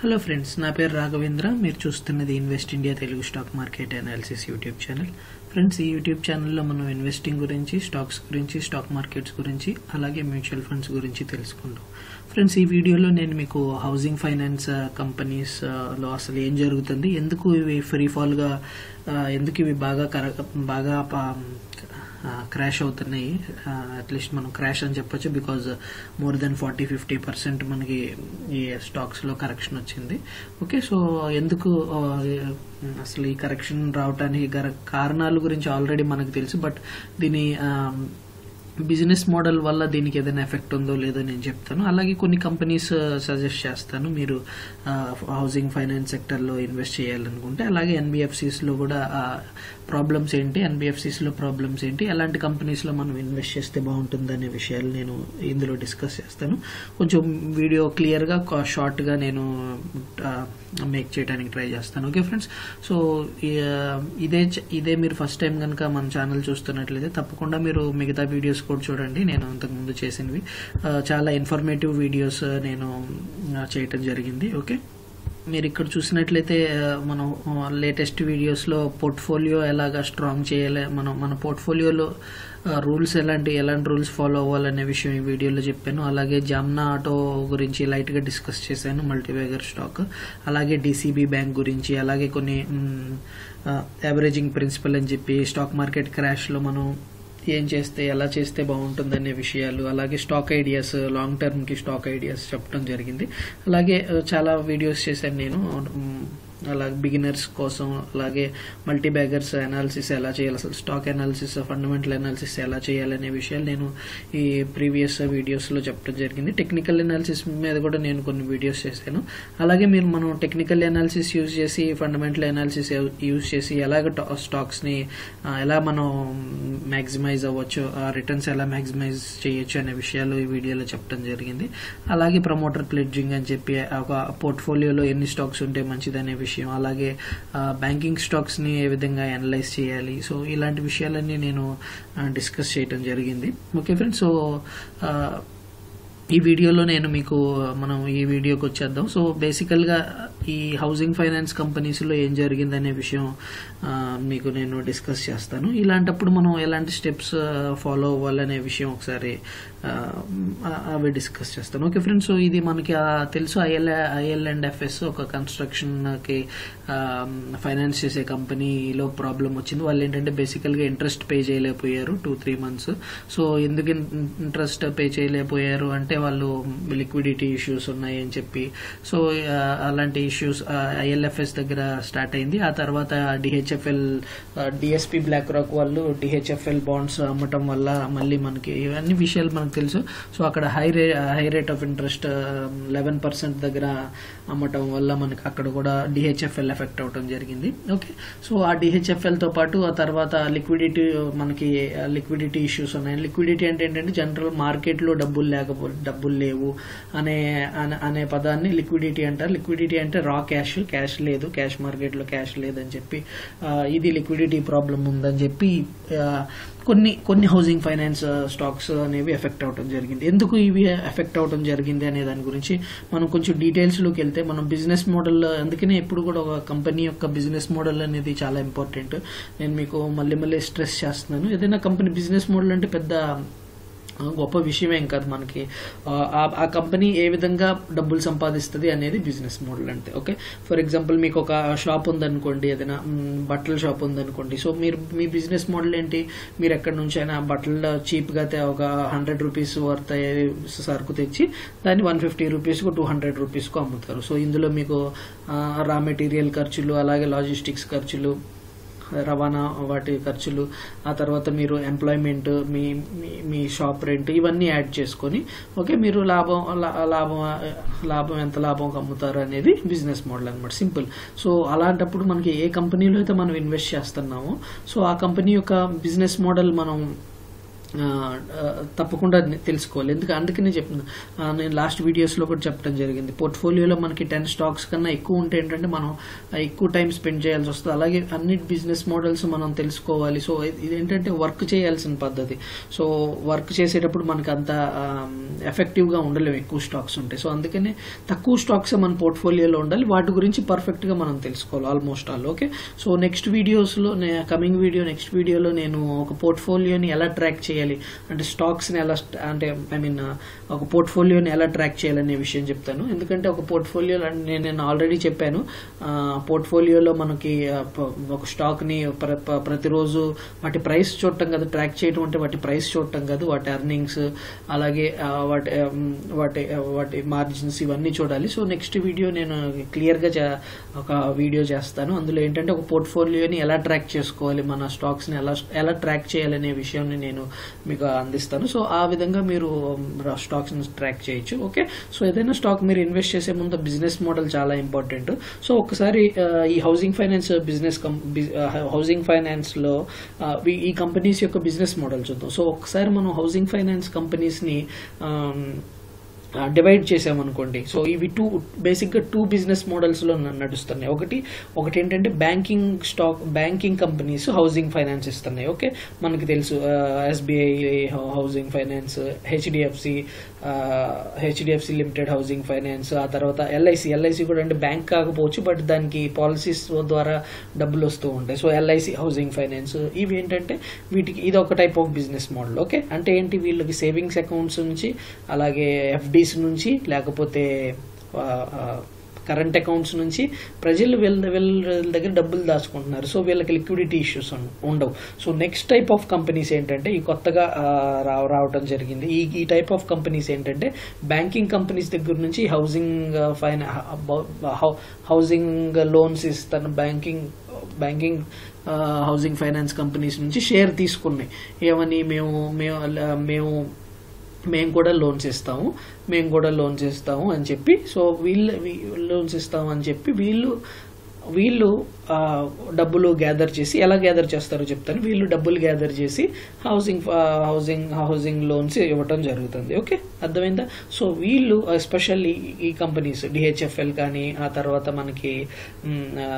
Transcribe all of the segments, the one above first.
hello friends నా పేరు రాఘవేంద్ర మీరు చూస్తున్నది invest India Telugu stock market analysis YouTube channel friends ఈ యూట్యూబ్ ఛానల్లో మనం ఇన్వెస్టింగ్ గురించి స్టాక్స్ గురించి స్టాక్ మార్కెట్స్ గురించి అలాగే మ్యూచువల్ ఫండ్స్ గురించి తెలుసుకుంటాం ఫ్రెండ్స్ ఈ వీడియోలో నేను మీకు హౌసింగ్ ఫైనాన్స్ కంపెనీస్ లో అసలు ఏం జరుగుతుంది ఎందుకు ఇవి ఫ్రీ ఫాల్గా ఎందుకు ఇవి బాగా కర బాగా క్రాష్ అవుతున్నాయి అట్లీస్ట్ మనం క్రాష్ అని చెప్పొచ్చు because more than forty fifty percent మనకి ఈ స్టాక్స్ లో కరెక్షన్ వచ్చింది ఓకే సో ఎందుకు ఆ, అసలు ఈ కరెక్షన్ రావటానికి గల కారణాల గురించి ఆల్రెడీ మనకు తెలుసు బట్ దీని బిజినెస్ మోడల్ వల్ల దీనికి ఏదైనా ఎఫెక్ట్ ఉందో లేదో నేను చెప్తాను అలాగే కొన్ని కంపెనీస్ సజెస్ట్ చేస్తాను మీరు హౌసింగ్ ఫైనాన్స్ సెక్టర్లో ఇన్వెస్ట్ చేయాలనుకుంటే అలాగే ఎన్బిఎఫ్సిస్ లో కూడా ప్రాబ్లమ్స్ ఏంటి ఎన్బిఎఫ్సిస్ లో ప్రాబ్లమ్స్ ఏంటి ఎలాంటి కంపెనీస్ లో మనం ఇన్వెస్ట్ చేస్తే బాగుంటుంది అనే విషయాలు నేను ఇందులో డిస్కస్ చేస్తాను కొంచెం వీడియో క్లియర్ గా షార్ట్ గా నేను మేక్ చేయడానికి ట్రై చేస్తాను ఓకే ఫ్రెండ్స్ సో ఇదే ఇదే మీరు ఫస్ట్ టైం కనుక మన ఛానల్ చూస్తున్నట్లయితే తప్పకుండా మీరు మిగతా వీడియోస్ కూడా చూడండి నేను అంతకుముందు చేసినవి ఆ, చాలా ఇన్ఫర్మేటివ్ వీడియోస్ నేను ఆ, చేయటం జరిగింది ఓకే మీరు ఇక్కడ చూసినట్లయితే ఆ, మనం లేటెస్ట్ వీడియోస్లో పోర్ట్ఫోలియో ఎలాగా స్ట్రాంగ్ చేయాలి మనం మన పోర్ట్ఫోలియోలో రూల్స్ ఎలాంటి ఎలాంటి రూల్స్ ఫాలో అవ్వాలనే విషయం ఈ వీడియోలో చెప్పాను అలాగే జామ్నా ఆటో గురించి లైట్ గా డిస్కస్ చేశాను మల్టీవేగర్ స్టాక్ అలాగే డిసిబి బ్యాంక్ గురించి అలాగే కొన్ని యావరేజింగ్ ప్రిన్సిపల్ అని చెప్పి స్టాక్ మార్కెట్ క్రాష్ లో మనం ఏం చేస్తే ఎలా చేస్తే బాగుంటుందనే విషయాలు అలాగే స్టాక్ ఐడియాస్ లాంగ్ టర్మ్ కి స్టాక్ ఐడియాస్ చెప్పడం జరిగింది అలాగే ఆ, చాలా వీడియోస్ చేశాను నేను మ్, అలాగే బిగినర్స్ కోసం అలాగే మల్టీ బ్యాగర్స్ అనాలిసిస్ ఎలా చేయాలి అసలు స్టాక్ అనాలిసిస్ ఫండమెంటల్ అనాలిసిస్ ఎలా చేయాలనే విషయాలు నేను ఈ ప్రీవియస్ వీడియోస్ లో చెప్పడం జరిగింది టెక్నికల్ అనాలిసిస్ మీద కూడా నేను కొన్ని వీడియోస్ చేశాను అలాగే మీరు మనం టెక్నికల్ అనాలిసిస్ యూజ్ చేసి ఫండమెంటల్ అనాలిసిస్ యూజ్ చేసి ఎలాగ స్టాక్స్ ని ఆ, ఎలా మనం మాక్సిమైజ్ అవ్వచ్చు ఆ రిటర్న్స్ ఎలా మాక్సిమైజ్ చేయొచ్చు అనే విషయాలు ఈ వీడియోలో చెప్పడం జరిగింది అలాగే ప్రమోటర్ ప్లెడ్జింగ్ అని చెప్పి ఒక పోర్ట్ఫోలియోలో ఎన్ని స్టాక్స్ ఉంటే మంచిదనే విషయం అలాగే బ్యాంకింగ్ స్టాక్స్ ని ఏ విధంగా అనలైజ్ చేయాలి సో ఇలాంటి విషయాలన్నీ నేను డిస్కస్ చేయడం జరిగింది ఓకే ఫ్రెండ్స్ సో ఆ, ఈ వీడియోలో నేను మీకు మనం ఈ వీడియోకి వచ్చేద్దాం సో బేసికల్ గా ఈ హౌసింగ్ ఫైనాన్స్ కంపెనీస్ లో ఏం జరిగిందనే విషయం ఆ, మీకు నేను డిస్కస్ చేస్తాను ఇలాంటప్పుడు మనం ఎలాంటి స్టెప్స్ ఫాలో అవ్వాలనే విషయం ఒకసారి ఆ, అవి డిస్కస్ చేస్తాను ఓకే ఫ్రెండ్స్ సో ఇది మనకి ఆ, తెలుసు ఐఎల్ ఐఎల్ అండ్ ఎఫ్ఎస్ ఒక కన్స్ట్రక్షన్ కి ఫైనాన్స్ చేసే కంపెనీలో ప్రాబ్లం వచ్చింది వాళ్ళు ఏంటంటే బేసికల్ గా ఇంట్రెస్ట్ పే చేయలేకపోయారు టూ త్రీ మంత్స్ సో ఎందుకు ఇంట్రెస్ట్ పే చేయలేకపోయారు అంటే వాళ్ళు లిక్విడిటీ ఇష్యూస్ ఉన్నాయి అని చెప్పి సో ఆ, అలాంటి ఇష్యూస్ ఐఎల్ఎఫ్ఎస్ దగ్గర స్టార్ట్ అయింది ఆ తర్వాత డిహెచ్ఎఫ్ఎల్ డిఎస్పి బ్లాక్ రాక్ వాళ్ళు డిహెచ్ఎఫ్ఎల్ బాండ్స్ అమ్మటం వల్ల మళ్ళీ మనకి ఇవన్నీ విషయాలు మనకు తెలుసు సో అక్కడ హై రే high rate of interest eleven percent దగ్గర అమ్మటం వల్ల మనకి అక్కడ కూడా డిహెచ్ఎఫ్ఎల్ ఎఫెక్ట్ అవడం జరిగింది ఓకే సో ఆ డిహెచ్ఎఫ్ఎల్ తో పాటు ఆ తర్వాత లిక్విడిటీ మనకి లిక్విడిటీ ఇష్యూస్ ఉన్నాయి లిక్విడిటీ అంటే ఏంటంటే జనరల్ మార్కెట్ లో డబ్బులు లేకపో డబ్బులు లేవు అనే అనే- అనే పదాన్ని లిక్విడిటీ అంటారు లిక్విడిటీ అంటే రా క్యాష్ క్యాష్ లేదు క్యాష్ మార్కెట్ లో క్యాష్ లేదని చెప్పి ఆ, ఇది లిక్విడిటీ ప్రాబ్లం ఉందని చెప్పి ఆ, కొన్ని కొన్ని హౌసింగ్ ఫైనాన్స్ స్టాక్స్ అనేవి ఎఫెక్ట్ అవడం జరిగింది ఎందుకు ఇవి ఎఫెక్ట్ అవడం జరిగింది అనే దాని గురించి మనం కొంచెం డీటెయిల్స్ లోకి వెళ్తే మనం బిజినెస్ మోడల్ అందుకనే ఎప్పుడు కూడా ఒక కంపెనీ యొక్క బిజినెస్ మోడల్ అనేది చాలా ఇంపార్టెంట్ నేను మీకు మళ్ళీ మళ్ళీ స్ట్రెస్ చేస్తున్నాను ఏదైనా కంపెనీ బిజినెస్ మోడల్ అంటే పెద్ద ఆ, గొప్ప విషయం ఏం కాదు మనకి ఆ, ఆ- ఆ కంపెనీ ఏ విధంగా డబ్బులు సంపాదిస్తుంది అనేది బిజినెస్ మోడల్ అంటే ఓకే ఫర్ ఎగ్జాంపుల్ మీకు ఒక షాప్ ఉందనుకోండి ఏదైనా మ్, బట్టల షాప్ ఉందనుకోండి సో మీరు మీ బిజినెస్ మోడల్ ఏంటి మీరు ఎక్కడి నుంచి అయినా బట్టలు చీప్ గా తే- ఒక హండ్రెడ్ రూపీస్ వర్త్ అయ్యే సరుకు తెచ్చి దాన్ని వన్ ఫిఫ్టీ రూపీస్ కు టూ హండ్రెడ్ రూపీస్ కు అమ్ముతారు సో ఇందులో మీకు రా మెటీరియల్ ఖర్చులు అలాగే లాజిస్టిక్స్ ఖర్చులు రవాణా వాటి ఖర్చులు ఆ తర్వాత మీరు ఎంప్లాయ్మెంట్ మీ మీ- మీ షాప్ రెంట్ ఇవన్నీ యాడ్ చేసుకొని ఓకే మీరు లాభం లా- లాభం లాభం ఎంత లాభం అమ్ముతారు అనేది బిజినెస్ మోడల్ అనమాట సింపుల్ సో అలాంటప్పుడు మనకి ఏ కంపెనీలో అయితే మనం ఇన్వెస్ట్ చేస్తున్నామో సో ఆ కంపెనీ యొక్క బిజినెస్ మోడల్ మనం ఆ, ఆ, తప్పకుండా ని- తెలుసుకోవాలి ఎందుకు అందుకనే చెప్తున్నా ఆ, నేను లాస్ట్ వీడియోస్లో కూడా చెప్పడం జరిగింది పోర్ట్ఫోలియోలో మనకి టెన్ స్టాక్స్ కన్నా ఎక్కువ ఉంటే ఏంటంటే మనం ఆ, ఎక్కువ టైం స్పెండ్ చేయాల్సి వస్తుంది అలాగే అన్ని బిజినెస్ మోడల్స్ మనం తెలుసుకోవాలి సో ఇది- ఇదేంటంటే వర్క్ చేయాల్సిన పద్ధతి సో వర్క్ చేసేటప్పుడు మనకి అంత ఎఫెక్టివ్గా ఉండలేము ఎక్కువ స్టాక్స్ ఉంటాయి సో అందుకనే తక్కువ స్టాక్స్ మన పోర్ట్ఫోలియోలో ఉండాలి వాటి గురించి పర్ఫెక్ట్గా మనం తెలుసుకోవాలి almost all okay so next వీడియోస్లో కమింగ్ వీడియో నెక్స్ట్ వీడియోలో నేను ఒక పోర్ట్ఫోలియోని ఎలా ట్రాక్ చేయాలి అంటే స్టాక్స్ని ఎలా స్ట్- అంటే ఐ మీన్ ఒక పోర్ట్ఫోలియోని ఎలా ట్రాక్ చేయాలనే విషయం చెప్తాను ఎందుకంటే ఒక పోర్ట్ఫోలియో నేను నేను ఆల్రెడీ చెప్పాను ఆ, పోర్ట్ఫోలియోలో మనకి ఆ, ప- ఒక స్టాక్ని ప్ర- ప్ర- ప్రతిరోజు వాటి ప్రైస్ చూడటం కదా ట్రాక్ చేయడం అంటే వాటి ప్రైస్ చూడటం కాదు వాటి ఎర్నింగ్స్ అలాగే ఆ, వాటి ఉమ్, వాటి వాటి మార్జిన్స్ ఇవన్నీ చూడాలి సో నెక్స్ట్ వీడియో నేను క్లియర్గా చే- ఒక వీడియో చేస్తాను అందులో ఏంటంటే ఒక పోర్ట్ఫోలియోని ఎలా ట్రాక్ చేసుకోవాలి మన స్టాక్స్ని ఎలా ఎలా ట్రాక్ చేయాలనే విషయాన్ని నేను మీకు అందిస్తాను సో ఆ విధంగా మీరు స్టాక్స్ని ట్రాక్ చేయొచ్చు ఓకే సో ఏదైనా స్టాక్ మీరు ఇన్వెస్ట్ చేసే ముందు బిజినెస్ మోడల్ చాలా ఇంపార్టెంట్ సో ఒకసారి ఆ, ఈ హౌసింగ్ ఫైనాన్స్ బిజినెస్ హౌసింగ్ ఫైనాన్స్లో ఈ కంపెనీస్ యొక్క బిజినెస్ మోడల్ చూద్దాం సో ఒకసారి మనం హౌసింగ్ ఫైనాన్స్ కంపెనీస్ని డివైడ్ చేసామనుకోండి సో ఇవి టూ బేసిక్గా టూ బిజినెస్ మోడల్స్లో నడుస్తున్నాయి ఒకటి ఒకటి ఏంటంటే banking stock banking companies housing finance ఇస్తున్నాయి ఓకే మనకి తెలుసు SBI housing finance HDFC HDFC limited housing finance ఆ తర్వాత ఎల్ఐసి ఎల్ఐసి కూడా అంటే బ్యాంక్ కాకపోవచ్చు బట్ దానికి పాలసీస్ ద్వారా డబ్బులు వస్తూ ఉంటాయి సో ఎల్ఐసి హౌసింగ్ ఫైనాన్స్ ఇవి ఏంటంటే వీటికి ఇది ఒక type of business model okay అంటే ఏంటి వీళ్ళకి సేవింగ్స్ అకౌంట్స్ నుంచి అలాగే ఎఫ్డీస్ నుంచి లేకపోతే కరెంట్ అకౌంట్స్ నుంచి ప్రజలు వీళ్ళ వీళ్ళ దగ్గర డబ్బులు దాచుకుంటున్నారు సో వీళ్ళకి లిక్విడిటీ ఇష్యూస్ ఉండవు so next type of companies ఏంటంటే ఈ కొత్తగా ఆ, రా రావటం జరిగింది ఈ ఈ టైప్ ఆఫ్ కంపెనీస్ ఏంటంటే బ్యాంకింగ్ కంపెనీస్ దగ్గర నుంచి హౌసింగ్ ఫైనా హౌసింగ్ లోన్స్ ఇస్తాను banking banking housing finance companies నుంచి షేర్ తీసుకున్నాయి ఏమని మేము మేము మేము మేము కూడా లోన్స్ ఇస్తాము మేము కూడా లోన్స్ ఇస్తాము అని చెప్పి సో వీళ్ళు లోన్స్ ఇస్తాము అని చెప్పి వీళ్ళు వీళ్ళు ఆ, డబ్బులు గ్యాదర్ చేసి ఎలా గ్యాదర్ చేస్తారో చెప్తాను వీళ్ళు డబ్బులు గ్యాదర్ చేసి హౌసింగ్ ఆ, హౌసింగ్ హౌసింగ్ లోన్స్ ఇవ్వటం జరుగుతుంది ఓకే అర్థమైందా సో వీళ్ళు ఎస్పెషల్లీ ఈ కంపెనీస్ డిహెచ్ఎఫ్ఎల్ కానీ ఆ తర్వాత మనకి మ్, ఆ,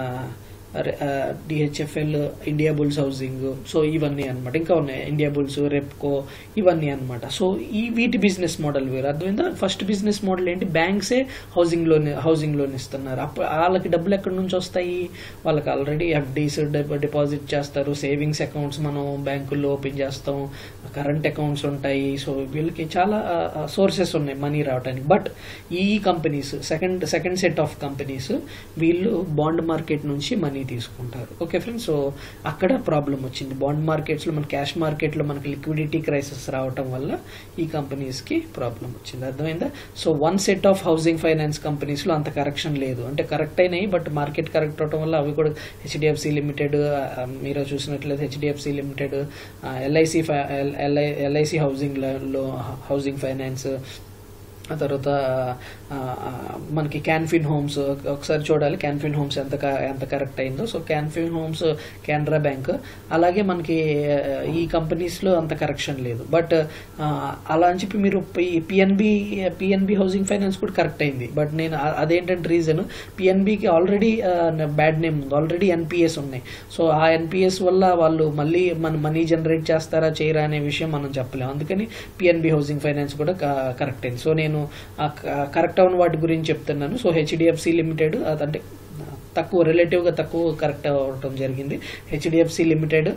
DHFL Indiabulls housing so ఇవన్నీ అన్నమాట ఇంకా ఉన్నాయి ఇండియా బుల్స్ రెప్కో ఇవన్నీ అన్నమాట సో ఈ వీటి బిజినెస్ మోడల్ వేరు అర్థమైందా ఫస్ట్ బిజినెస్ మోడల్ ఏంటి బ్యాంక్సే హౌసింగ్ లోన్ హౌసింగ్ లోన్ ఇస్తున్నారు అప్పుడు వాళ్ళకి డబ్బులు ఎక్కడి నుంచి వస్తాయి వాళ్ళకి ఆల్రెడీ ఎఫ్డీస్ డిపాజిట్ చేస్తారు సేవింగ్స్ అకౌంట్స్ మనం బ్యాంకుల్లో ఓపెన్ చేస్తాం కరెంట్ అకౌంట్స్ ఉంటాయి సో వీళ్ళకి చాలా సోర్సెస్ ఉన్నాయి మనీ రావడానికి బట్ ఈ companies second second set of companies వీళ్ళు బాండ్ మార్కెట్ నుంచి మనీ తీసుకుంటారు ఓకే ఫ్రెండ్స్ సో అక్కడ ప్రాబ్లం వచ్చింది బాండ్ మార్కెట్స్లో మన క్యాష్ మార్కెట్లో మనకి లిక్విడిటీ క్రైసిస్ రావటం వల్ల ఈ కంపెనీస్కి ప్రాబ్లం వచ్చింది అర్థమైందా so one set of housing finance కంపెనీస్లో అంత కరెక్షన్ లేదు అంటే కరెక్ట్ అయినాయి బట్ మార్కెట్ కరెక్ట్ అవటం వల్ల అవి కూడా హెచ్డిఎఫ్సి లిమిటెడ్ మీరు చూసినట్లయితే HDFC limited LIC LIC housing లో హౌసింగ్ ఫైనాన్స్ ఆ తర్వాత ఆ, ఆ, మనకి క్యాన్ఫిన్ హోమ్స్ ఒకసారి చూడాలి క్యాన్ఫిన్ హోమ్స్ ఎంత క- ఎంత కరెక్ట్ అయిందో so Can Fin homes Canara bank అలాగే మనకి ఆ, ఈ కంపెనీస్లో అంత కరెక్షన్ లేదు బట్ ఆ, అలా అని చెప్పి మీరు పిఎన్బి పిఎన్బి హౌసింగ్ ఫైనాన్స్ కూడా కరెక్ట్ అయింది బట్ నేను ఆ- అదేంటంటే రీజన్ పిఎన్బికి ఆల్రెడీ బ్యాడ్ నేమ్ ఉంది ఆల్రెడీ ఎన్పిఎస్ ఉన్నాయి సో ఆ ఎన్పిఎస్ వల్ల వాళ్ళు మళ్ళీ మన మనీ జనరేట్ చేస్తారా చేయరా అనే విషయం మనం చెప్పలేము అందుకని పిఎన్బి హౌసింగ్ ఫైనాన్స్ కూడా కరెక్ట్ అయింది సో నేను కరెక్ట్ అవున వాటి గురించి చెప్తున్నాను సో హెచ్డిఎఫ్సి లిమిటెడ్ అంటే తక్కువ రిలేటివ్గా తక్కువ కరెక్ట్ అవటం జరిగింది హెచ్డిఎఫ్సి లిమిటెడ్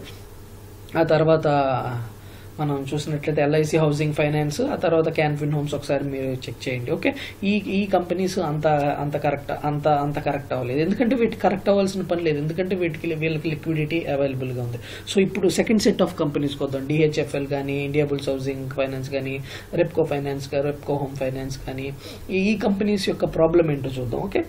ఆ తర్వాత మనం చూసినట్లయితే ఎల్ఐసి హౌసింగ్ ఫైనాన్స్ ఆ తర్వాత క్యాన్ఫిన్ హోమ్స్ ఒకసారి మీరు చెక్ చేయండి ఓకే ఈ ఈ కంపెనీస్ అంత అంత కరెక్ట్ అంత అంత కరెక్ట్ అవ్వలేదు ఎందుకంటే వీటికి కరెక్ట్ అవ్వాల్సిన పని లేదు ఎందుకంటే వీటికి వీళ్ళకి లిక్విడిటీ అవైలబుల్గా ఉంది సో ఇప్పుడు సెకండ్ సెట్ ఆఫ్ కంపెనీస్ కొద్దాం డిహెచ్ఎఫ్ఎల్ కానీ ఇండియా బుల్స్ హౌసింగ్ ఫైనాన్స్ కానీ Repco finance Repco home finance కానీ ఈ- ఈ కంపెనీస్ యొక్క ప్రాబ్లం ఏంటో చూద్దాం ఓకే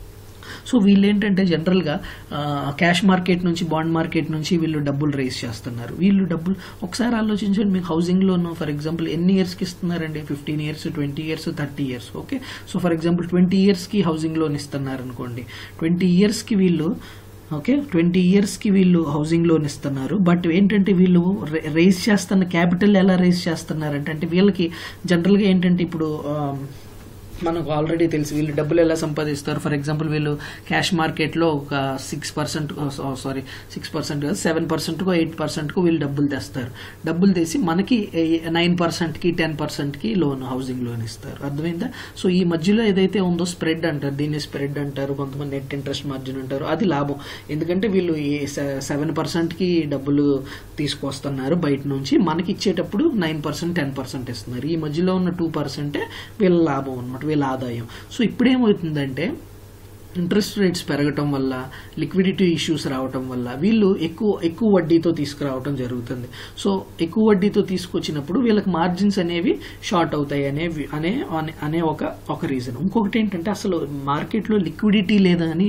సో వీళ్ళు ఏంటంటే జనరల్గా క్యాష్ మార్కెట్ నుంచి బాండ్ మార్కెట్ నుంచి వీళ్ళు డబ్బులు రేస్ చేస్తున్నారు వీళ్ళు డబ్బులు ఒకసారి ఆలోచించండి మీకు హౌసింగ్ లోన్ ఫర్ ఎగ్జాంపుల్ ఎన్ని ఇయర్స్కి ఇస్తున్నారండి fifteen years twenty years thirty years okay so for example twenty ఇయర్స్కి హౌసింగ్ లోన్ ఇస్తున్నారు అనుకోండి ట్వంటీ ఇయర్స్కి వీళ్ళు ఓకే ట్వంటీ ఇయర్స్కి వీళ్ళు హౌసింగ్ లోన్ ఇస్తున్నారు బట్ ఏంటంటే వీళ్ళు రేస్ చేస్తున్న క్యాపిటల్ ఎలా రేస్ చేస్తున్నారంటే అంటే వీళ్ళకి జనరల్గా ఏంటంటే ఇప్పుడు ఆ, మనకు ఆల్రెడీ తెలుసు వీళ్ళు డబ్బులు ఎలా సంపాదిస్తారు ఫర్ ఎగ్జాంపుల్ వీళ్ళు క్యాష్ మార్కెట్లో ఒక six percent sorry six percent seven పర్సెంట్కో ఎయిట్ పర్సెంట్కో వీళ్ళు డబ్బులు తెస్తారు డబ్బులు తెసి మనకి నైన్ పర్సెంట్కి టెన్ పర్సెంట్కి లోన్ హౌసింగ్ లోన్ ఇస్తారు అర్థమైందా సో ఈ మధ్యలో ఏదైతే ఉందో స్ప్రెడ్ అంటారు దీన్ని స్ప్రెడ్ అంటారు కొంతమంది నెట్ ఇంట్రెస్ట్ మార్జిన్ అంటారు అది లాభం ఎందుకంటే వీళ్ళు సెవెన్ పర్సెంట్కి డబ్బులు తీసుకొస్తున్నారు బయట నుంచి మనకి ఇచ్చేటప్పుడు నైన్ పర్సెంట్ టెన్ పర్సెంట్ ఇస్తున్నారు ఈ మధ్యలో ఉన్న టూ పర్సెంటే వీళ్ళ లాభం అనమాట వీళ్ళ ఆదాయం సో ఇప్పుడేమవుతుందంటే ఇంట్రెస్ట్ రేట్స్ పెరగటం వల్ల లిక్విడిటీ ఇష్యూస్ రావటం వల్ల వీళ్ళు ఎక్కువ ఎక్కువ వడ్డీతో తీసుకురావటం జరుగుతుంది సో ఎక్కువ వడ్డీతో తీసుకొచ్చినప్పుడు వీళ్ళకి మార్జిన్స్ అనేవి షార్ట్ అవుతాయి అనే అనే అనే- అనే ఒక ఒక రీజన్ ఇంకొకటి ఏంటంటే అసలు మార్కెట్లో లిక్విడిటీ లేదని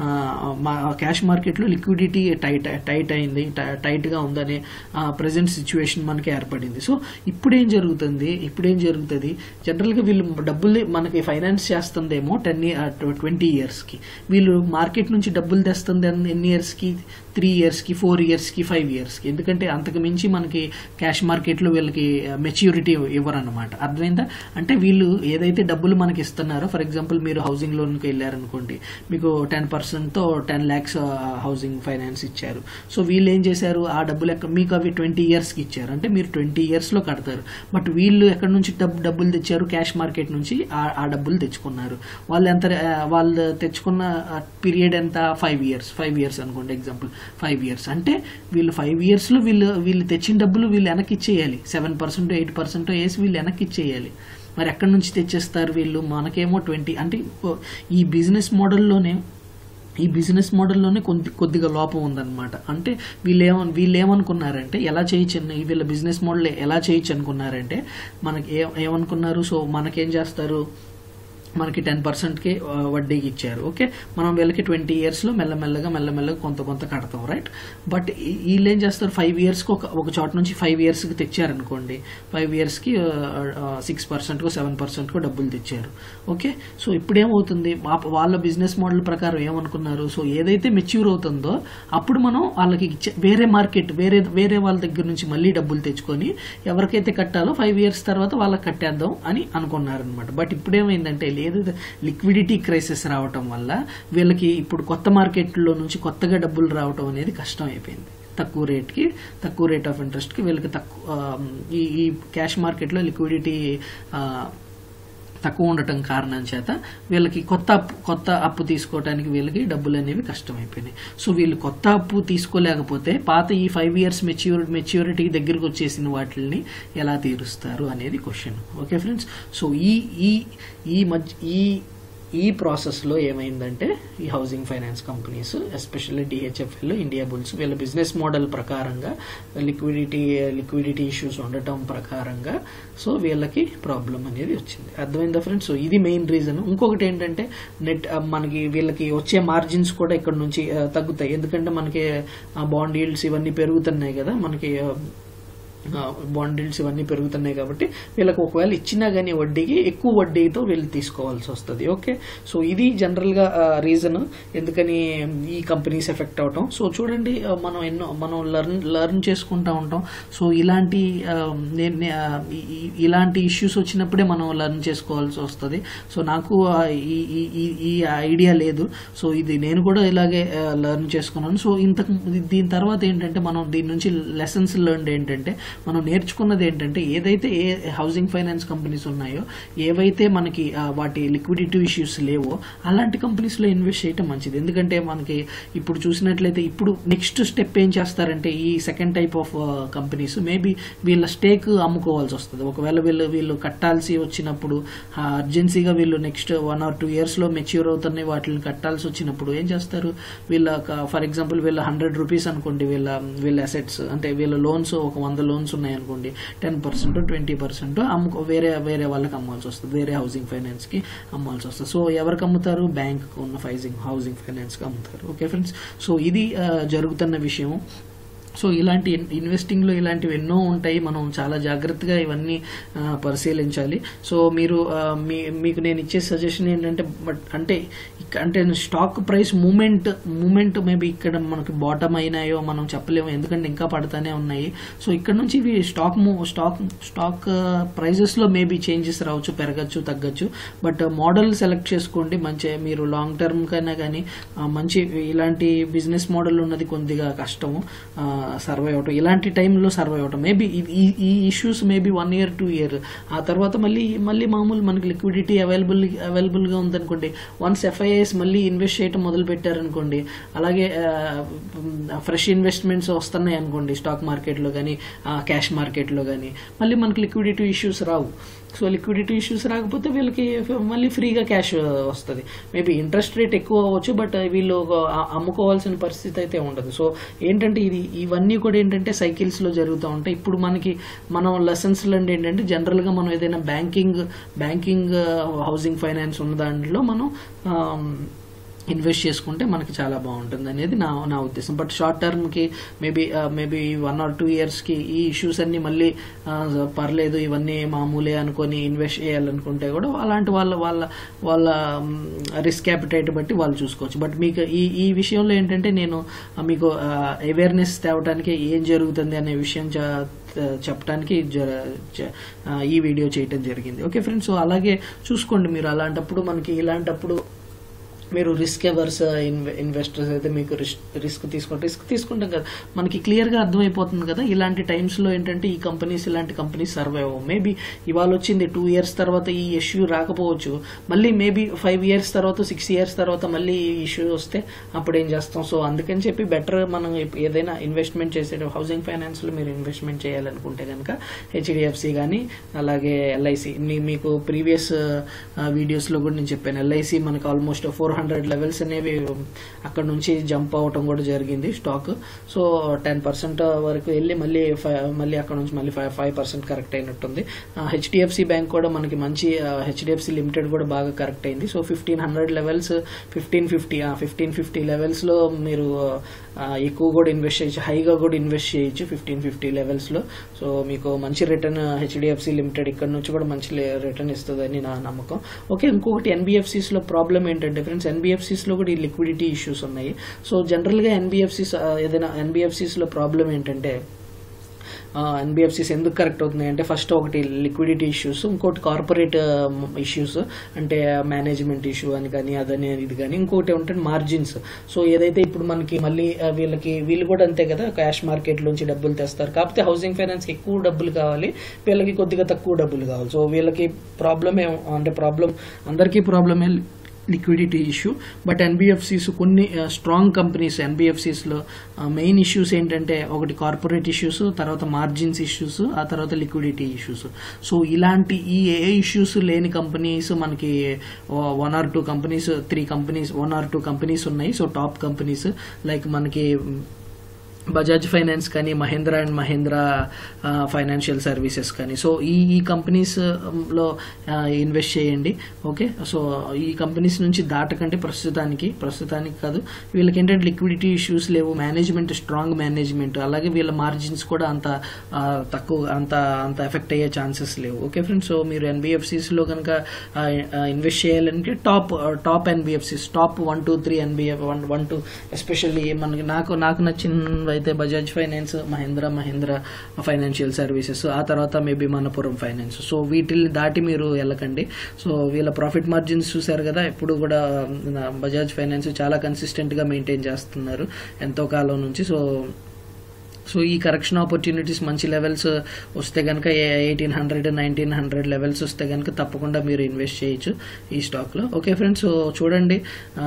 క్యాష్ మార్కెట్లో లిక్విడిటీ టైట్ టైట్ అయింది టై- టైట్ గా ఉందనే ప్రజెంట్ సిచ్యువేషన్ మనకి ఏర్పడింది సో ఇప్పుడేం జరుగుతుంది ఇప్పుడేం జరుగుతుంది జనరల్ గా వీళ్ళు డబ్బులు మనకి ఫైనాన్స్ చేస్తుందేమో టెన్ ట్వంటీ ఇయర్స్ కి వీళ్ళు మార్కెట్ నుంచి డబ్బులు తెస్తుంది ఎన్ని- ఎన్ని ఇయర్స్ కి త్రీ ఇయర్స్ కి ఫోర్ ఇయర్స్ కి ఫైవ్ ఇయర్స్ కి ఎందుకంటే అంతకు మించి మనకి క్యాష్ మార్కెట్ లో వీళ్ళకి మెచ్యూరిటీ ఇవ్వరన్నమాట అర్థమైందా అంటే వీళ్ళు ఏదైతే డబ్బులు మనకి ఇస్తున్నారో ఫర్ ఎగ్జాంపుల్ మీరు హౌసింగ్ లోన్ కి వెళ్ళారనుకోండి మీకు టెన్ పర్సెంట్ తో టెన్ లాక్స్ హౌసింగ్ ఫైనాన్స్ ఇచ్చారు సో వీళ్ళు ఏం చేశారు ఆ డబ్బులు ఎక్క- మీకు అవి ట్వంటీ ఇయర్స్ కి ఇచ్చారు అంటే మీరు ట్వంటీ ఇయర్స్ లో కడతారు బట్ వీళ్ళు ఎక్కడి నుంచి డబ్బు డబ్బులు తెచ్చారు క్యాష్ మార్కెట్ నుంచి ఆ- ఆ డబ్బులు తెచ్చుకున్నారు వాళ్ళు ఎంత ఆ, వాళ్ళు తెచ్చుకున్న పీరియడ్ ఎంత ఫైవ్ ఇయర్స్ ఫైవ్ ఇయర్స్ అనుకోండి ఎగ్జాంపుల్ ఫైవ్ ఇయర్స్ అంటే వీళ్ళు ఫైవ్ ఇయర్స్ లో వీళ్ళు వీళ్ళు తెచ్చిన డబ్బులు వీళ్ళు వెనక్కి ఇచ్చేయాలి సెవెన్ పర్సెంట్ ఎయిట్ పర్సెంట్ వేసి వీళ్ళు వెనక్కి ఇచ్చేయాలి మరి ఎక్కడి నుంచి తెచ్చేస్తారు వీళ్ళు మనకేమో ట్వంటీ అంటే ఈ బిజినెస్ మోడల్లోనే ఈ బిజినెస్ మోడల్లోనే కొద్ది కొద్దిగా లోపం ఉందన్నమాట అంటే వీళ్ళు ఏమ వీళ్ళు ఏమనుకున్నారంటే ఎలా చేయొచ్చు అన్న- వీళ్ళ బిజినెస్ మోడల్ ఎలా చేయొచ్చు అనుకున్నారంటే మనకి ఏ ఏమనుకున్నారు సో మనకేం చేస్తారు మనకి టెన్ పర్సెంట్కి వడ్డీకి ఇచ్చారు ఓకే మనం వీళ్ళకి ట్వంటీ ఇయర్స్లో మెల్లమెల్లగా మెల్లమెల్లగా కొంత కొంత కడతాం రైట్ బట్ ఈ- వీళ్ళు ఏం చేస్తారు ఫైవ్ ఇయర్స్కి ఒక ఒక చోట నుంచి ఫైవ్ ఇయర్స్కి తెచ్చారనుకోండి ఫైవ్ ఇయర్స్కి సిక్స్ పర్సెంట్కో సెవెన్ పర్సెంట్కో డబ్బులు తెచ్చారు ఓకే సో ఇప్పుడేమవుతుంది వా- వాళ్ళ బిజినెస్ మోడల్ ప్రకారం ఏమనుకున్నారు సో ఏదైతే మెచ్యూర్ అవుతుందో అప్పుడు మనం వాళ్ళకి ఇచ్చే వేరే మార్కెట్ వేరే వేరే వాళ్ళ దగ్గర నుంచి మళ్ళీ డబ్బులు తెచ్చుకొని ఎవరికైతే కట్టాలో ఫైవ్ ఇయర్స్ తర్వాత వాళ్ళకి కట్టేద్దాం అని అనుకున్నారనమాట బట్ ఇప్పుడేమైందంటే లేదు లిక్విడిటీ క్రైసిస్ రావటం వల్ల వీళ్ళకి ఇప్పుడు కొత్త మార్కెట్లో నుంచి కొత్తగా డబ్బులు రావటం అనేది కష్టం అయిపోయింది తక్కువ రేట్కి తక్కువ రేట్ ఆఫ్ ఇంట్రెస్ట్కి వీళ్ళకి తక్కువ ఆ, ఈ ఈ క్యాష్ మార్కెట్లో లిక్విడిటీ తక్కువ ఉండటం కారణం చేత వీళ్ళకి కొత్త అప్పు కొత్త అప్పు తీసుకోవడానికి వీళ్ళకి డబ్బులు అనేవి కష్టమైపోయినాయి సో వీళ్ళు కొత్త అప్పు తీసుకోలేకపోతే పాత ఈ ఫైవ్ ఇయర్స్ మెచ్యూర్ మెచ్యూరిటీ దగ్గరకు వచ్చేసిన వాటిని ఎలా తీరుస్తారు అనేది క్వశ్చన్ ఓకే ఫ్రెండ్స్ సో ఈ ఈ ఈ మధ్య ఈ ఈ ప్రాసెస్లో ఏమైందంటే ఈ housing finance companies especially DHFL Indiabulls వీళ్ళ బిజినెస్ మోడల్ ప్రకారంగా లిక్విడిటీ లిక్విడిటీ ఇష్యూస్ ఉండటం ప్రకారంగా సో వీళ్ళకి ప్రాబ్లం అనేది వచ్చింది అర్థమైందా ఫ్రెండ్స్ సో ఇది మెయిన్ రీజన్ ఇంకొకటి ఏంటంటే నెట్ మనకి వీళ్ళకి వచ్చే మార్జిన్స్ కూడా ఇక్కడ నుంచి ఆ, తగ్గుతాయి ఎందుకంటే మనకి బాండ్ ఈల్డ్స్ ఇవన్నీ పెరుగుతున్నాయి కదా మనకి ఆ, బాండిల్స్ ఇవన్నీ పెరుగుతున్నాయి కాబట్టి వీళ్ళకి ఒకవేళ ఇచ్చినా కానీ వడ్డీకి ఎక్కువ వడ్డీతో వీళ్ళు తీసుకోవాల్సి వస్తుంది ఓకే సో ఇది జనరల్గా రీజన్ ఎందుకని ఈ కంపెనీస్ ఎఫెక్ట్ అవటం సో చూడండి ఆ, మనం ఎన్నో మనం లర్న్ లర్న్ చేసుకుంటా ఉంటాం సో ఇలాంటి ఆ, నే- నే- ఆ, ఈ- ఈ- ఇలాంటి ఇష్యూస్ వచ్చినప్పుడే మనం లర్న్ చేసుకోవాల్సి వస్తుంది సో నాకు ఆ, ఈ ఈ- ఈ- ఈ ఐడియా లేదు సో ఇది నేను కూడా ఇలాగే లర్న్ చేసుకున్నాను సో ఇంతకు దీని తర్వాత ఏంటంటే మనం దీని నుంచి లెసన్స్ లెర్న్ ఏంటంటే మనం నేర్చుకున్నది ఏంటంటే ఏదైతే ఏ హౌసింగ్ ఫైనాన్స్ కంపెనీస్ ఉన్నాయో ఏవైతే మనకి ఆ, వాటి లిక్విడిటీ ఇష్యూస్ లేవో అలాంటి కంపెనీస్ లో ఇన్వెస్ట్ చేయటం మంచిది ఎందుకంటే మనకి ఇప్పుడు చూసినట్లయితే ఇప్పుడు నెక్స్ట్ స్టెప్ ఏం చేస్తారంటే ఈ second type of companies maybe వీళ్ళ స్టేక్ అమ్ముకోవాల్సి వస్తుంది ఒకవేళ వీళ్ళు వీళ్ళు కట్టాల్సి వచ్చినప్పుడు అర్జెన్సీగా వీళ్ళు next one or two years లో మెచ్యూర్ అవుతున్నాయి వాటిని కట్టాల్సి వచ్చినప్పుడు ఏం చేస్తారు వీళ్ళ ఫర్ ఎగ్జాంపుల్ వీళ్ళ హండ్రెడ్ రూపీస్ అనుకోండి వీళ్ళ వీళ్ళ అసెట్స్ అంటే వీళ్ళ లోన్స్ ఒక వంద లోన్స్ ఉన్నాయి అనుకోండి టెన్ పర్సెంట్ ట్వంటీ పర్సెంట్ అమ్ముకో వేరే వేరే వాళ్ళకి అమ్మాల్సి వస్తుంది వేరే హౌసింగ్ ఫైనాన్స్ కి అమ్మాల్సి వస్తుంది సో ఎవరికి అమ్ముతారు బ్యాంక్ ఉన్న హౌసింగ్ హౌసింగ్ ఫైనాన్స్ కి అమ్ముతారు ఓకే ఫ్రెండ్స్ సో ఇది ఆ, జరుగుతున్న విషయం సో ఇలాంటి ఇన్- ఇన్వెస్టింగ్లో ఇలాంటివి ఎన్నో ఉంటాయి మనం చాలా జాగ్రత్తగా ఇవన్నీ ఆ, పరిశీలించాలి సో మీరు ఆ, మీ మీకు నేను ఇచ్చే సజెషన్ ఏంటంటే బట్ అంటే ఇక్క- అంటే stock price movement movement maybe ఇక్కడ మనకి బాటమ్ అయినాయో మనం చెప్పలేము ఎందుకంటే ఇంకా పడతానే ఉన్నాయి సో ఇక్కడ నుంచి ఇవి స్టాక్ మూ స్టాక్ స్టాక్ ప్రైజెస్లో మేబీ చేంజెస్ రావచ్చు పెరగచ్చు తగ్గచ్చు బట్ మోడల్ సెలెక్ట్ చేసుకోండి మంచి మీరు లాంగ్ టర్మ్ కైనా కానీ ఆ, మంచి ఇలాంటి బిజినెస్ మోడల్ ఉన్నది కొద్దిగా కష్టము సర్వైవ్ అవటం ఇలాంటి టైంలో సర్వైవ్ అవటం మేబీ ఈ ఈ issues maybe one year two year ఆ తర్వాత మళ్ళీ మళ్ళీ మామూలు మనకి లిక్విడిటీ అవైలబుల్ అవైలబుల్గా ఉందనుకోండి వన్స్ ఎఫ్ఐఎస్ మళ్ళీ ఇన్వెస్ట్ చేయడం మొదలు పెట్టారనుకోండి అలాగే ఫ్రెష్ ఇన్వెస్ట్మెంట్స్ వస్తున్నాయి అనుకోండి స్టాక్ మార్కెట్లో కానీ క్యాష్ మార్కెట్లో కానీ మళ్ళీ మనకి లిక్విడిటీ ఇష్యూస్ రావు సో లిక్విడిటీ ఇష్యూస్ రాకపోతే వీళ్ళకి మళ్ళీ ఫ్రీగా క్యాష్ వస్తుంది మేబీ ఇంట్రెస్ట్ రేట్ ఎక్కువ అవ్వచ్చు బట్ వీళ్ళు ఆ- అమ్ముకోవాల్సిన పరిస్థితి అయితే ఉండదు సో ఏంటంటే ఇది ఇవన్నీ కూడా ఏంటంటే సైకిల్స్ లో జరుగుతూ ఉంటాయి ఇప్పుడు మనకి మనం లెసన్స్ అంటే ఏంటంటే జనరల్ గా మనం ఏదైనా బ్యాంకింగ్ బ్యాంకింగ్ హౌసింగ్ ఫైనాన్స్ ఉన్న దాంట్లో మనం ఆమ్, ఇన్వెస్ట్ చేసుకుంటే మనకి చాలా బాగుంటుంది అనేది నా నా ఉద్దేశం బట్ షార్ట్ టర్మ్ కి maybe maybe one or two years కి ఈ ఇష్యూస్ అన్ని మళ్ళీ ఆ, పర్లేదు ఇవన్నీ మామూలే అనుకొని ఇన్వెస్ట్ చేయాలనుకుంటే కూడా అలాంటి వాళ్ళ వాళ్ళ వాళ్ళ రిస్క్ క్యాపిటైట్ బట్టి వాళ్ళు చూసుకోవచ్చు బట్ మీకు ఈ ఈ విషయంలో ఏంటంటే నేను ఆ, మీకు అవేర్నెస్ తేవడానికి ఏం జరుగుతుంది అనే విషయం చ- చెప్పడానికి జర- చ- ఆ, ఈ వీడియో చేయటం జరిగింది ఓకే ఫ్రెండ్స్ సో అలాగే చూసుకోండి మీరు అలాంటప్పుడు మనకి ఇలాంటప్పుడు మీరు రిస్క్ ఎవర్స్ ఇన్వెస్టర్స్ అయితే మీకు రిస్క్ తీసుకుంటే రిస్క్ తీసుకుంటాం కదా మనకి క్లియర్ గా అర్థమైపోతుంది కదా ఇలాంటి టైమ్స్ లో ఏంటంటే ఈ కంపెనీస్ ఇలాంటి కంపెనీస్ సర్వైవ్ అవ్వవు మేబీ ఇవాళ వచ్చింది టూ ఇయర్స్ తర్వాత ఈ ఇష్యూ రాకపోవచ్చు మళ్ళీ మేబీ ఫైవ్ ఇయర్స్ తర్వాత సిక్స్ ఇయర్స్ తర్వాత మళ్ళీ ఈ ఇష్యూ వస్తే అప్పుడు ఏం చేస్తాం సో అందుకని చెప్పి బెటర్ మనం ఇప్- ఏదైనా ఇన్వెస్ట్మెంట్ చేసే హౌసింగ్ ఫైనాన్స్ లో మీరు ఇన్వెస్ట్మెంట్ చేయాలనుకుంటే కనుక హెచ్డిఎఫ్సి కానీ అలాగే ఎల్ఐసి మీకు ప్రీవియస్ వీడియోస్ లో కూడా నేను చెప్పాను ఎల్ఐసి మనకు ఆల్మోస్ట్ ఫోర్ హండ్రెడ్ లెవెల్స్ అనేవి అక్కడ నుంచి జంప్ అవటం కూడా జరిగింది స్టాక్ సో టెన్ పర్సెంట్ వరకు వెళ్ళి మళ్ళీ fi- మళ్ళీ అక్కడ నుంచి మళ్ళీ ఫైవ్ ఫైవ్ పర్సెంట్ కరెక్ట్ అయినట్టుంది హెచ్డిఎఫ్సి బ్యాంక్ కూడా మనకి మంచి హెచ్డిఎఫ్సి లిమిటెడ్ కూడా బాగా కరెక్ట్ అయింది so fifteen hundred levels fifteen fifty fifteen fifty levels లో మీరు ఆ, ఎక్కువ కూడా ఇన్వెస్ట్ చేయొచ్చు హైగా కూడా ఇన్వెస్ట్ చేయొచ్చు ఫిఫ్టీన్ ఫిఫ్టీ లెవెల్స్ లో సో మీకు మంచి రిటర్న్ హెచ్డిఎఫ్సి లిమిటెడ్ ఇక్కడ నుంచి కూడా మంచి రిటర్న్ ఇస్తుందని నా నమ్మకం ఓకే ఇంకొకటి ఎన్బిఎఫ్సిస్ లో ప్రాబ్లం ఏంటంటే ఫ్రెండ్స్ ఎన్బిఎఫ్సిస్ లో కూడా ఈ లిక్విడిటీ ఇష్యూస్ ఉన్నాయి సో జనరల్ గా ఎన్బిఎఫ్సిస్ ఏదైనా ఎన్బిఎఫ్సిస్ లో ప్రాబ్లం ఏంటంటే ఎన్బిఎఫ్సిస్ ఎందుకు కరెక్ట్ అవుతుంది అంటే ఫస్ట్ ఒకటి లిక్విడిటీ ఇష్యూస్ ఇంకోటి కార్పొరేట్ ఇష్యూస్ అంటే మేనేజ్మెంట్ ఇష్యూ అని కానీ అదని ఇది కానీ ఇంకోటి ఉంటుంది మార్జిన్స్ సో ఏదైతే ఇప్పుడు మనకి మళ్ళీ ఆ, వీళ్ళకి వీళ్ళు కూడా అంతే కదా క్యాష్ మార్కెట్ నుంచి డబ్బులు తెస్తారు కాకపోతే హౌసింగ్ ఫైనాన్స్ ఎక్కువ డబ్బులు కావాలి వీళ్ళకి కొద్దిగా తక్కువ డబ్బులు కావాలి సో వీళ్ళకి ప్రాబ్లం ఏం అంటే ప్రాబ్లం అందరికీ ప్రాబ్లమే లిక్విడిటీ ఇష్యూ బట్ ఎన్బిఎఫ్సిస్ కొన్ని స్ట్రాంగ్ కంపెనీస్ ఎన్బిఎఫ్సిస్ లో మెయిన్ ఇష్యూస్ ఏంటంటే ఒకటి కార్పొరేట్ ఇష్యూస్ తర్వాత మార్జిన్స్ ఇష్యూస్ ఆ తర్వాత లిక్విడిటీ ఇష్యూస్ సో ఇలాంటి ఈ ఏ ఇష్యూస్ లేని కంపెనీస్ మనకి one or two companies three companies one or two companies ఉన్నాయి సో టాప్ కంపెనీస్ లైక్ మనకి బజాజ్ ఫైనాన్స్ కానీ Mahindra and Mahindra financial services కానీ సో ఈ ఈ కంపెనీస్ లో ఇన్వెస్ట్ చేయండి ఓకే సో ఈ కంపెనీస్ నుంచి దాటకండి ప్రస్తుతానికి ప్రస్తుతానికి కాదు వీళ్ళకి ఏంటంటే లిక్విడిటీ ఇష్యూస్ లేవు మేనేజ్మెంట్ స్ట్రాంగ్ మేనేజ్మెంట్ అలాగే వీళ్ళ మార్జిన్స్ కూడా అంత ఆ, తక్కువ అంత అంత ఎఫెక్ట్ అయ్యే ఛాన్సెస్ లేవు ఓకే ఫ్రెండ్స్ సో మీరు ఎన్బిఎఫ్సిస్ లో కనుక ఇన్వెస్ట్ చేయాలంటే top top NBFCs top one two three ఎన్బిఎఫ్ వన్ వన్ టూ ఎస్పెషల్లీ మనకి నాకు నాకు నచ్చినవి అయితే Bajaj finance Mahindra Mahindra financial services ఆ తర్వాత మేబీ మనపురం ఫైనాన్స్ సో వీటిని దాటి మీరు వెళ్ళకండి సో వీళ్ళ ప్రాఫిట్ మార్జిన్స్ చూసారు కదా ఎప్పుడు కూడా ఆ, బజాజ్ ఫైనాన్స్ చాలా కన్సిస్టెంట్ గా మెయింటైన్ చేస్తున్నారు ఎంతో కాలం నుంచి సో సో ఈ కరెక్షన్ ఆపర్చునిటీస్ మంచి లెవెల్స్ వస్తే కనుక eighteen hundred nineteen hundred levels వస్తే కనుక తప్పకుండా మీరు ఇన్వెస్ట్ చేయొచ్చు ఈ స్టాక్లో ఓకే ఫ్రెండ్స్ సో చూడండి ఆ,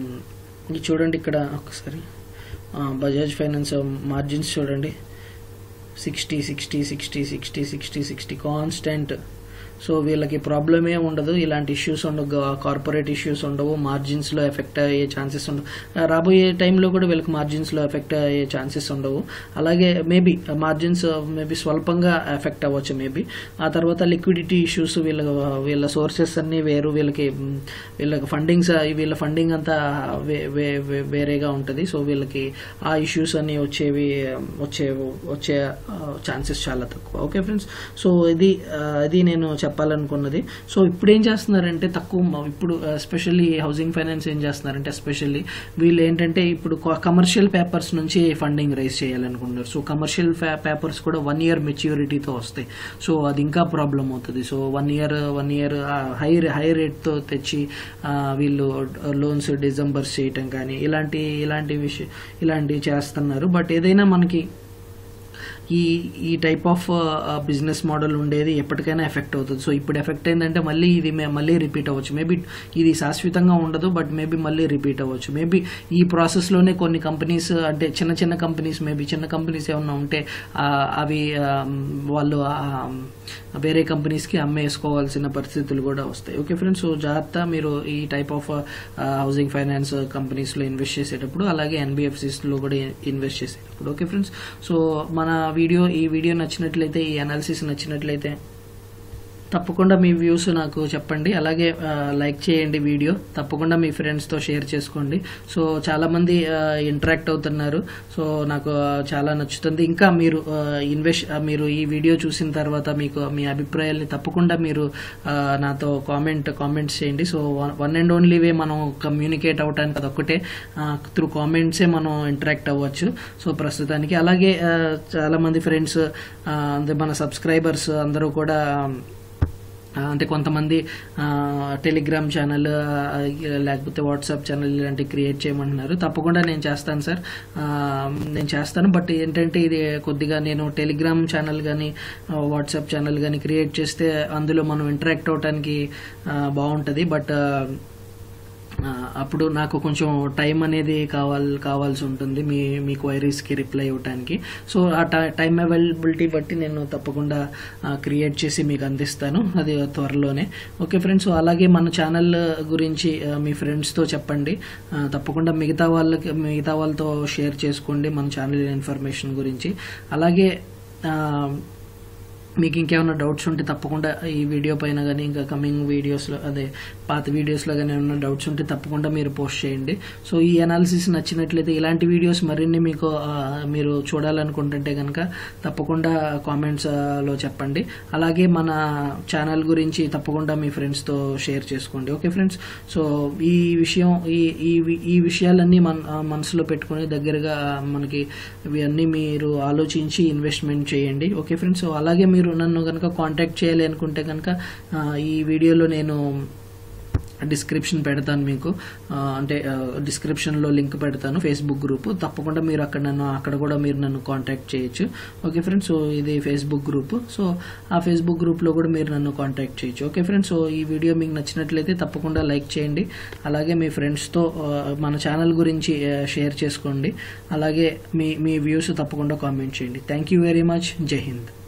ఇది చూడండి ఇక్కడ ఒకసారి ఆ, బజాజ్ ఫైనాన్స్ మార్జిన్స్ చూడండి sixty sixty sixty sixty sixty sixty constant so వీళ్ళకి ప్రాబ్లమే ఉండదు ఇలాంటి ఇష్యూస్ ఉండవు కార్పొరేట్ ఇష్యూస్ ఉండవు మార్జిన్స్ లో ఎఫెక్ట్ అయ్యే ఛాన్సెస్ ఉండవు ఆ, రాబోయే టైంలో కూడా వీళ్ళకి మార్జిన్స్ లో ఎఫెక్ట్ అయ్యే ఛాన్సెస్ ఉండవు అలాగే మేబీ మార్జిన్స్ మేబీ స్వల్పంగా ఎఫెక్ట్ అవ్వచ్చు మేబీ ఆ తర్వాత లిక్విడిటీ ఇష్యూస్ వీళ్ళ వీళ్ళ సోర్సెస్ అన్ని వేరు వీళ్ళకి మ్, వీళ్ళకి ఫండింగ్స్ వీళ్ళ ఫండింగ్ అంతా వే- వే- వే- వేరేగా ఉంటుంది సో వీళ్ళకి ఆ ఇష్యూస్ అన్ని వచ్చేవి వచ్చే వచ్చే ఛాన్సెస్ చాలా తక్కువ ఓకే ఫ్రెండ్స్ సో ఇది ఆ, ఇది నేను చెప్పాలనుకున్నది సో ఇప్పుడు ఏం చేస్తున్నారంటే తక్కువ మ- ఇప్పుడు ఎస్పెషల్లీ హౌసింగ్ ఫైనాన్స్ ఏం చేస్తున్నారంటే ఎస్పెషల్లీ వీళ్ళు ఏంటంటే ఇప్పుడు కమర్షియల్ పేపర్స్ నుంచి ఫండింగ్ రైజ్ చేయాలనుకుంటున్నారు సో కమర్షియల్ పేపర్స్ కూడా వన్ ఇయర్ మెచ్యూరిటీతో వస్తాయి సో అది ఇంకా ప్రాబ్లం అవుతుంది so one year one year high high రేట్తో తెచ్చి ఆ, వీళ్ళు లోన్స్ డిజంబర్స్ చేయటం కానీ ఇలాంటి ఇలాంటి విషయం ఇలాంటివి చేస్తున్నారు బట్ ఏదైనా మనకి ఈ ఈ టైప్ ఆఫ్ బిజినెస్ మోడల్ ఉండేది ఎప్పటికైనా ఎఫెక్ట్ అవుతుంది సో ఇప్పుడు ఎఫెక్ట్ అయిందంటే మళ్ళీ ఇది మే- మళ్ళీ రిపీట్ అవ్వచ్చు మేబీ ఇది శాశ్వతంగా ఉండదు బట్ మేబీ మళ్ళీ రిపీట్ అవ్వచ్చు మేబీ ఈ ప్రాసెస్లోనే కొన్ని కంపెనీస్ అంటే చిన్న చిన్న కంపెనీస్ మేబీ చిన్న కంపెనీస్ ఏమన్నా ఉంటే ఆ, అవి ఆ, వాళ్ళు ఆ, వేరే కంపెనీస్కి అమ్మేసుకోవాల్సిన పరిస్థితులు కూడా వస్తాయి ఓకే ఫ్రెండ్స్ సో జాగ్రత్త మీరు ఈ టైప్ ఆఫ్ హౌసింగ్ ఫైనాన్స్ కంపెనీస్లో ఇన్వెస్ట్ చేసేటప్పుడు అలాగే ఎన్బిఎఫ్సిస్లో కూడా ఇన్వెస్ట్ చేసేటప్పుడు ఓకే ఫ్రెండ్స్ సో మన వీడియో ఈ వీడియో నచ్చినట్లయితే ఈ అనాలిసిస్ నచ్చినట్లయితే తప్పకుండా మీ వ్యూస్ నాకు చెప్పండి అలాగే ఆ, లైక్ చేయండి వీడియో తప్పకుండా మీ ఫ్రెండ్స్తో షేర్ చేసుకోండి సో చాలా మంది ఇంటరాక్ట్ అవుతున్నారు సో నాకు ఆ, చాలా నచ్చుతుంది ఇంకా మీరు ఇన్వెస్ట్ మీరు ఈ వీడియో చూసిన తర్వాత మీకు మీ అభిప్రాయాల్ని తప్పకుండా మీరు ఆ, నాతో కామెంట్ కామెంట్స్ చేయండి so one and only way మనం కమ్యూనికేట్ అవడానికి అదొక్కటే త్రూ కామెంట్సే మనం ఇంటరాక్ట్ అవ్వచ్చు సో ప్రస్తుతానికి అలాగే ఆ, చాలా మంది ఫ్రెండ్స్ అంటే మన సబ్స్క్రైబర్స్ అందరూ కూడా ఆ, అంటే కొంతమంది ఆ, టెలిగ్రామ్ ఛానల్ ఆ, లేకపోతే వాట్సాప్ ఛానల్ ఇలాంటివి క్రియేట్ చేయమంటున్నారు తప్పకుండా నేను చేస్తాను సార్ ఆ, నేను చేస్తాను బట్ ఏంటంటే ఇది కొద్దిగా నేను టెలిగ్రామ్ ఛానల్ కానీ వాట్సాప్ ఛానల్ కానీ క్రియేట్ చేస్తే అందులో మనం ఇంటరాక్ట్ అవడానికి ఆ, బాగుంటుంది బట్ ఆ, ఆ, అప్పుడు నాకు కొంచెం టైం అనేది కావాలి కావాల్సి ఉంటుంది మీ మీ క్వైరీస్కి రిప్లై ఇవ్వడానికి సో ఆ టైం అవైలబిలిటీ బట్టి నేను తప్పకుండా క్రియేట్ చేసి మీకు అందిస్తాను అది త్వరలోనే ఓకే ఫ్రెండ్స్ సో అలాగే మన ఛానల్ గురించి ఆ, మీ ఫ్రెండ్స్తో చెప్పండి ఆ, తప్పకుండా మిగతా వాళ్ళకి మిగతా వాళ్ళతో షేర్ చేసుకోండి మన ఛానల్ ఇన్ఫర్మేషన్ గురించి అలాగే ఆ, మీకు ఇంకేమైనా డౌట్స్ ఉంటే తప్పకుండా ఈ వీడియో పైన కానీ ఇంకా కమింగ్ వీడియోస్లో అదే పాత వీడియోస్లో కానీ ఏమైనా డౌట్స్ ఉంటే తప్పకుండా మీరు పోస్ట్ చేయండి సో ఈ అనాలిసిస్ నచ్చినట్లయితే ఇలాంటి వీడియోస్ మరిన్ని మీకు ఆ, మీరు చూడాలనుకుంటుంటే కనుక తప్పకుండా కామెంట్స్ లో చెప్పండి అలాగే మన ఛానల్ గురించి తప్పకుండా మీ ఫ్రెండ్స్తో షేర్ చేసుకోండి ఓకే ఫ్రెండ్స్ సో ఈ విషయం ఈ ఈ వి- ఈ విషయాలన్నీ మన ఆ, మనసులో పెట్టుకుని దగ్గరగా మనకి ఇవన్నీ మీరు ఆలోచించి ఇన్వెస్ట్మెంట్ చేయండి ఓకే ఫ్రెండ్స్ సో అలాగే మీరు నన్ను కనుక కాంటాక్ట్ చేయాలి అనుకుంటే కనుక ఆ, ఈ వీడియోలో నేను డిస్క్రిప్షన్ పెడతాను మీకు ఆ, అంటే డిస్క్రిప్షన్లో లింక్ పెడతాను ఫేస్బుక్ గ్రూప్ తప్పకుండా మీరు అక్కడ నన్ను అక్కడ కూడా మీరు నన్ను కాంటాక్ట్ చేయొచ్చు ఓకే ఫ్రెండ్స్ సో ఇది ఫేస్బుక్ గ్రూప్ సో ఆ ఫేస్బుక్ గ్రూప్లో కూడా మీరు నన్ను కాంటాక్ట్ చేయొచ్చు ఓకే ఫ్రెండ్స్ సో ఈ వీడియో మీకు నచ్చినట్లయితే తప్పకుండా లైక్ చేయండి అలాగే మీ ఫ్రెండ్స్తో ఆ, మన ఛానల్ గురించి ఆ, షేర్ చేసుకోండి అలాగే మీ మీ వ్యూస్ తప్పకుండా కామెంట్ చేయండి థ్యాంక్ యూ వెరీ మచ్ జై హింద్